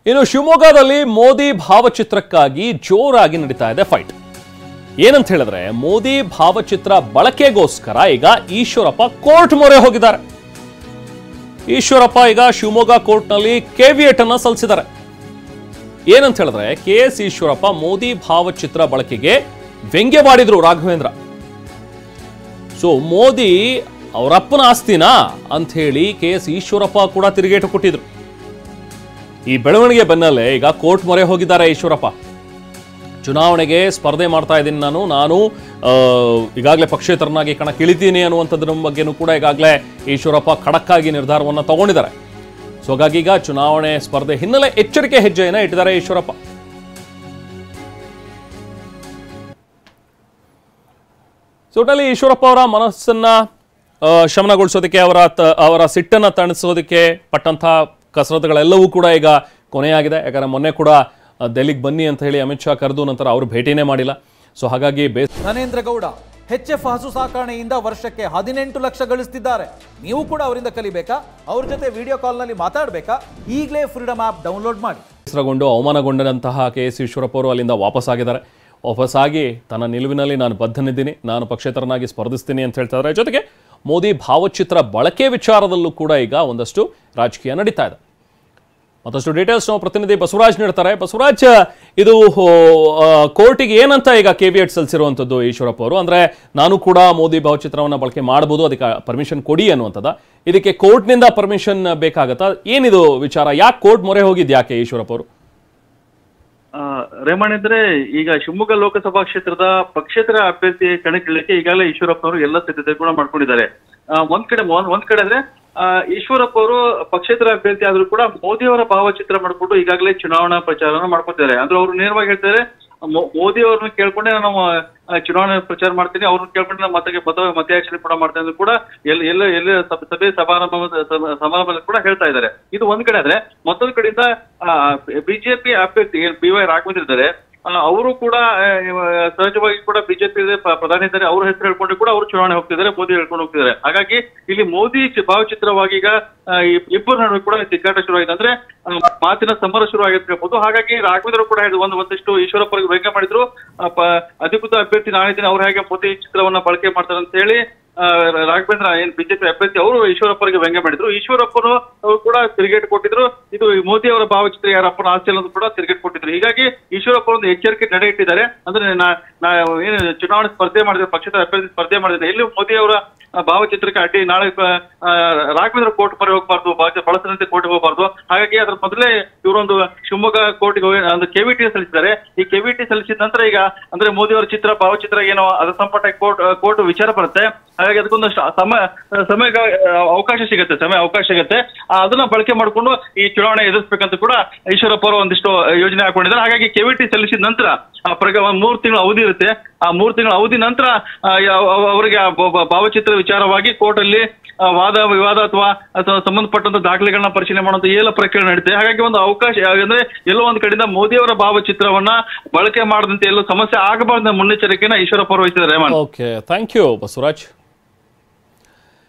ಇನ್ನು ಶಿವಮೊಗ್ಗದಲ್ಲಿ ಮೋದಿ ಭಾವಚಿತ್ರಕ್ಕಾಗಿ ಜೋರಾಗಿ ನಡೀತಾ ಇದೆ ಫೈಟ್ ಏನಂತ ಹೇಳಿದ್ರೆ ಮೋದಿ ಭಾವಚಿತ್ರ ಬಳಕೆಗೋಸ್ಕರ ಈಗ ಈಶ್ವರಪ್ಪ ಕೋರ್ಟ್ ಮೊರೆ ಹೋಗಿದ್ದಾರೆ ಈಶ್ವರಪ್ಪ ಈಗ ಶಿವಮೊಗ್ಗ ಕೋರ್ಟ್ನಲ್ಲಿ ಕೆವಿಯಟ್ ಅನ್ನ ಸಲ್ಲಿಸಿದ್ದಾರೆ ಏನಂತ ಹೇಳಿದ್ರೆ ಕೆ ಎಸ್ ಈಶ್ವರಪ್ಪ ಮೋದಿ ಭಾವಚಿತ್ರ ಬಳಕೆಗೆ ವ್ಯಂಗ್ಯವಾಡಿದ್ರು ರಾಘವೇಂದ್ರ ಸೊ ಮೋದಿ ಅವರಪ್ಪನ ಆಸ್ತಿನಾ ಅಂತ ಹೇಳಿ ಕೆ ಎಸ್ ಈಶ್ವರಪ್ಪ ಕೂಡ ತಿರುಗೇಟು ಕೊಟ್ಟಿದ್ರು ಈ ಬೆಳವಣಿಗೆ ಬೆನ್ನಲ್ಲೇ ಈಗ ಕೋರ್ಟ್ ಮೊರೆ ಹೋಗಿದ್ದಾರೆ ಈಶ್ವರಪ್ಪ ಚುನಾವಣೆಗೆ ಸ್ಪರ್ಧೆ ಮಾಡ್ತಾ ಇದ್ದೀನಿ ನಾನು ನಾನು ಈಗಾಗಲೇ ಪಕ್ಷೇತರನಾಗಿ ಕಣಕ್ಕಿಳಿತೀನಿ ಅನ್ನುವಂಥದ್ರ ಬಗ್ಗೆನೂ ಕೂಡ ಈಗಾಗಲೇ ಈಶ್ವರಪ್ಪ ಖಡಕ್ಕಾಗಿ ನಿರ್ಧಾರವನ್ನು ತಗೊಂಡಿದ್ದಾರೆ ಸೊ ಹಾಗಾಗಿ ಈಗ ಚುನಾವಣೆ ಸ್ಪರ್ಧೆ ಹಿನ್ನೆಲೆ ಎಚ್ಚರಿಕೆ ಹೆಜ್ಜೆಯನ್ನು ಇಟ್ಟಿದ್ದಾರೆ ಈಶ್ವರಪ್ಪ ಸೊ ಒಟ್ಟಲ್ಲಿ ಈಶ್ವರಪ್ಪ ಅವರ ಮನಸ್ಸನ್ನ ಆ, ಶಮನಗೊಳಿಸೋದಕ್ಕೆ ಅವರ ತ- ಅವರ ಸಿಟ್ಟನ್ನ ತಣಿಸೋದಕ್ಕೆ ಪಟ್ಟಂಥ ಕಸರತ್ತುಗಳೆಲ್ಲವೂ ಕೂಡ ಈಗ ಕೊನೆಯಾಗಿದೆ ಯಾಕಂದ್ರೆ ಮೊನ್ನೆ ಕೂಡ ಆ, ಡೆಲ್ಲಿಗೆ ಬನ್ನಿ ಅಂತ ಹೇಳಿ ಅಮಿತ್ ಶಾ ಕರೆದು ನಂತರ ಅವರು ಭೇಟಿನೇ ಮಾಡಿಲ್ಲ ಸೊ ಹಾಗಾಗಿ ಬೇ ಧನೇಂದ್ರ ಗೌಡ ಎಫ್ ಹಸು ಸಾಕಾಣೆಯಿಂದ ವರ್ಷಕ್ಕೆ ಹದಿನೆಂಟು ಲಕ್ಷ ಗಳಿಸ್ತಿದ್ದಾರೆ ನೀವು ಕೂಡ ಅವರಿಂದ ಕಲಿಬೇಕಾ ಅವ್ರ ಜೊತೆ ವಿಡಿಯೋ ಕಾಲ್ನಲ್ಲಿ ಮಾತಾಡಬೇಕಾ ಈಗಲೇ ಫ್ರೀಡಮ್ ಆ್ಯಪ್ ಡೌನ್ಲೋಡ್ ಮಾಡಿ ಬೇಸರಗೊಂಡು ಅವಮಾನಗೊಂಡಂತಹ ಕೆ ಎಸ್ ಈಶ್ವರಪ್ಪ ಅವರು ಅಲ್ಲಿಂದ ವಾಪಸ್ಸಾಗಿದ್ದಾರೆ ವಾಪಸ್ಸಾಗಿ ತನ್ನ ನಿಲುವಿನಲ್ಲಿ ನಾನು ಬದ್ಧನಿದ್ದೀನಿ ನಾನು ಪಕ್ಷೇತರನಾಗಿ ಸ್ಪರ್ಧಿಸ್ತೀನಿ ಅಂತ ಹೇಳ್ತಾ ಇದ್ದಾರೆ ಜೊತೆಗೆ ಮೋದಿ ಭಾವಚಿತ್ರ ಬಳಕೆ ವಿಚಾರದಲ್ಲೂ ಕೂಡ ಈಗ ಒಂದಷ್ಟು ರಾಜಕೀಯ ನಡೀತಾ ಇದೆ ಮತ್ತಷ್ಟು ಡೀಟೇಲ್ಸ್ ನಾವು ಪ್ರತಿನಿಧಿ ಬಸವರಾಜ್ ನೀಡ್ತಾರೆ ಬಸವರಾಜ್ ಇದು ಆ, ಕೋರ್ಟಿಗೆ ಏನಂತ ಈಗ ಕೆ ವಿ ಎಟ್ ಸಲ್ಲಿಸಿರುವಂಥದ್ದು ಈಶ್ವರಪ್ಪ ಅವರು ಅಂದ್ರೆ ನಾನು ಕೂಡ ಮೋದಿ ಭಾವಚಿತ್ರವನ್ನು ಬಳಕೆ ಮಾಡಬಹುದು ಅದಕ್ಕೆ ಪರ್ಮಿಷನ್ ಕೊಡಿ ಅನ್ನುವಂಥದ್ದು ಇದಕ್ಕೆ ಕೋರ್ಟ್ನಿಂದ ಪರ್ಮಿಷನ್ ಬೇಕಾಗತ್ತಾ ಏನಿದು ವಿಚಾರ ಯಾಕೆ ಕೋರ್ಟ್ ಮೊರೆ ಹೋಗಿದ್ದು ಯಾಕೆ ಈಶ್ವರಪ್ಪ ಅವರು ಆ, ರೇಮಣ್ಣ ಇದ್ರೆ ಈಗ ಶಿವಮೊಗ್ಗ ಲೋಕಸಭಾ ಕ್ಷೇತ್ರದ ಪಕ್ಷೇತರ ಅಭ್ಯರ್ಥಿ ಕಣಕ್ಕಿಳಿಕೆ ಈಗಾಗಲೇ ಈಶ್ವರಪ್ಪ ಅವರು ಎಲ್ಲ ಸಿದ್ಧತೆ ಕೂಡ ಮಾಡ್ಕೊಂಡಿದ್ದಾರೆ ಆ, ಒಂದ್ ಕಡೆ ಒಂದ್ ಒಂದ್ ಕಡೆ ಅಂದ್ರೆ ಆ, ಈಶ್ವರಪ್ಪ ಅವರು ಪಕ್ಷೇತರ ಅಭ್ಯರ್ಥಿ ಆದ್ರೂ ಕೂಡ ಮೋದಿ ಅವರ ಭಾವಚಿತ್ರ ಮಾಡ್ಕೊಂಡು ಈಗಾಗಲೇ ಚುನಾವಣಾ ಪ್ರಚಾರನ ಮಾಡ್ಕೊತಿದ್ದಾರೆ ಅಂದ್ರೆ ಅವರು ನೇರವಾಗಿ ಹೇಳ್ತಾರೆ ಮೋ- ಮೋದಿ ಅವ್ರನ್ನ ಕೇಳ್ಕೊಂಡೆ ನಾನು ಆ, ಚುನಾವಣೆ ಪ್ರಚಾರ ಮಾಡ್ತೀನಿ ಅವ್ರನ್ನ ಕೇಳ್ಕೊಂಡೆ ನಾನು ಮತ್ತೆ ಮತ ಮತಯಾಚನೆ ಕೂಡ ಮಾಡ್ತೇನೆ ಅಂತ ಕೂಡ ಎಲ್ಲ ಎಲ್ಲ ಎಲ್ಲ ಸಭೆ- ಸಭೆ ಸಮಾರಂಭ ಸಮಾರಂಭದಲ್ಲಿ ಕೂಡ ಹೇಳ್ತಾ ಇದ್ದಾರೆ ಇದು ಒಂದ್ ಕಡೆ ಆದ್ರೆ ಮತ್ತೊಂದ್ ಕಡೆಯಿಂದ ಬಿಜೆಪಿ ಅಭ್ಯರ್ಥಿ ಏನ್ ಬಿ ವೈ ರಾಘವೇಂದ್ರ ಇದ್ದಾರೆ ಅವರು ಕೂಡ ಆ, ಇವ- ಸಹಜವಾಗಿ ಕೂಡ ಬಿಜೆಪಿ ಪ್ರಧಾನಿ ಇದ್ದಾರೆ ಅವ್ರ ಹೆಸರು ಹೇಳ್ಕೊಂಡು ಕೂಡ ಅವರು ಚುನಾವಣೆ ಹೋಗ್ತಿದ್ದಾರೆ ಮೋದಿ ಹೇಳ್ಕೊಂಡು ಹೋಗ್ತಿದ್ದಾರೆ ಹಾಗಾಗಿ ಇಲ್ಲಿ ಮೋದಿ ಚಿ- ಭಾವಚಿತ್ರವಾಗಿ ಈಗ ಆ, ಇಬ್- ಇಬ್ಬರ ನಡುವೆ ಕೂಡ ತಿಕ್ಕಾಟ ಶುರುವಾಗಿದೆ ಅಂದ್ರೆ ಆ, ಮಾತಿನ ಸಮರ ಶುರು ಆಗಿರ್ಬೋದು ಹಾಗಾಗಿ ರಾಘವೇಂದ್ರ ಕೂಡ ಹೇಳಿದ್ರು ಒಂದು ಒಂದಿಷ್ಟು ಈಶ್ವರಪ್ಪ ಅವರಿಗೆ ವ್ಯಂಗ್ಯ ಮಾಡಿದ್ರು ಆ, ಪ- ಅಧಿಕೃತ ಅಭ್ಯರ್ಥಿ ನಾಳೆ ದಿನ ಅವ್ರು ಹೇಗೆ ಮೋದಿ ಚಿತ್ರವನ್ನ ಬಳಕೆ ಮಾಡ್ತಾರೆ ಅಂತ ಹೇಳಿ ಆ, ರಾಘವೇಂದ್ರ ಏನ್ ಬಿಜೆಪಿ ಅಭ್ಯರ್ಥಿ ಅವರು ಈಶ್ವರಪ್ಪ ಅವರಿಗೆ ವ್ಯಂಗ್ಯ ಮಾಡಿದ್ರು ಈಶ್ವರಪ್ಪನು ಅವರು ಕೂಡ ತಿರುಗೇಟ್ ಕೊಟ್ಟಿದ್ರು ಇದು ಈ ಮೋದಿ ಅವರ ಭಾವಚಿತ್ರ ಯಾರಪ್ಪನ ಆಸ್ತಿ ಅನ್ನೋದು ಕೂಡ ತಿರುಗೇಟ್ ಕೊಟ್ಟಿದ್ರು ಹೀಗಾಗಿ ಈಶ್ವರಪ್ಪ ಒಂದು ಎಚ್ಚರಿಕೆ ನಡೆ ಇಟ್ಟಿದ್ದಾರೆ ಅಂದ್ರೆ ನಾ ನಾ ಏನು ಚುನಾವಣೆ ಸ್ಪರ್ಧೆ ಮಾಡಿದ್ರೆ ಪಕ್ಷದ ಅಭ್ಯರ್ಥಿ ಸ್ಪರ್ಧೆ ಮಾಡಿದ್ರೆ ಎಲ್ಲಿ ಮೋದಿ ಅವರ ಆ, ಭಾವಚಿತ್ರಕ್ಕೆ ಅಡ್ಡಿ ನಾಳೆ ಆ, ರಾಘವೇಂದ್ರ ಕೋರ್ಟ್ ಮೊರೆ ಹೋಗಬಾರ್ದು ಬಳಸದಂತೆ ಕೋರ್ಟ್ ಹೋಗಬಾರ್ದು ಹಾಗಾಗಿ ಅದ್ರ ಮೊದಲೇ ಇವರೊಂದು ಶಿವಮೊಗ್ಗ ಕೋರ್ಟ್ಗೆ ಹೋಗಿ ಒಂದು ಕೆವಿಟಿ ಸಲ್ಲಿಸಿದ್ದಾರೆ ಈ ಕೆವಿಟಿ ಸಲ್ಲಿಸಿದ ನಂತರ ಈಗ ಅಂದ್ರೆ ಮೋದಿ ಅವರ ಚಿತ್ರ ಭಾವಚಿತ್ರ ಏನೋ ಅದರ ಸಂಪಟ ಕೋರ್ಟ್ ಕೋರ್ಟ್ ವಿಚಾರ ಬರುತ್ತೆ ಹಾಗಾಗಿ ಅದಕ್ಕೊಂದು ಶ- ಸಮ ಸಮಯ ಅವಕಾಶ ಸಿಗುತ್ತೆ ಸಮಯ ಅವಕಾಶ ಸಿಗುತ್ತೆ ಆ, ಅದನ್ನ ಬಳಕೆ ಮಾಡಿಕೊಂಡು ಈ ಚುನಾವಣೆ ಎದುರಿಸಬೇಕಂತ ಕೂಡ ಈಶ್ವರಪ್ಪ ಅವರು ಒಂದಿಷ್ಟು ಯೋಜನೆ ಹಾಕೊಂಡಿದ್ದಾರೆ ಹಾಗಾಗಿ ಕೆವಿಟಿ ಸಲ್ಲಿಸಿದ ನಂತರ ಆ ಪ್ರಗ ಒಂದ್ ಮೂರು ತಿಂಗಳ ಅವಧಿ ಇರುತ್ತೆ ಆ ಮೂರು ತಿಂಗಳ ಅವಧಿ ನಂತರ ಆ, ಯಾವ- ಅವ- ಅವರಿಗೆ ಆ ಬ- ಬ- ಭಾವಚಿತ್ರ ವಿಚಾರವಾಗಿ ಕೋರ್ಟ್ ಅಲ್ಲಿ ಆ, ವಾದ ವಿವಾದ ಅಥವಾ ಅಥವಾ ಸಂಬಂಧಪಟ್ಟಂತ ದಾಖಲೆಗಳನ್ನ ಪರಿಶೀಲನೆ ಮಾಡುವಂತ ಎಲ್ಲ ಪ್ರಕ್ರಿಯೆ ನಡೀತೆ ಹಾಗಾಗಿ ಒಂದು ಅವಕಾಶ ಅಂದ್ರೆ ಎಲ್ಲೋ ಒಂದ್ ಕಡೆಯಿಂದ ಮೋದಿ ಅವರ ಭಾವಚಿತ್ರವನ್ನ ಬಳಕೆ ಮಾಡದಂತೆ ಎಲ್ಲೋ ಸಮಸ್ಯೆ ಆಗಬಾರ್ದು ಮುನ್ನೆಚ್ಚರಿಕೆನ ಈಶ್ವರಪ್ಪ ಅವರು ವಹಿಸಿದ್ದಾರೆ ರೇಮನ್ ಓಕೆ ಥ್ಯಾಂಕ್ ಯು ಬಸವರಾಜ್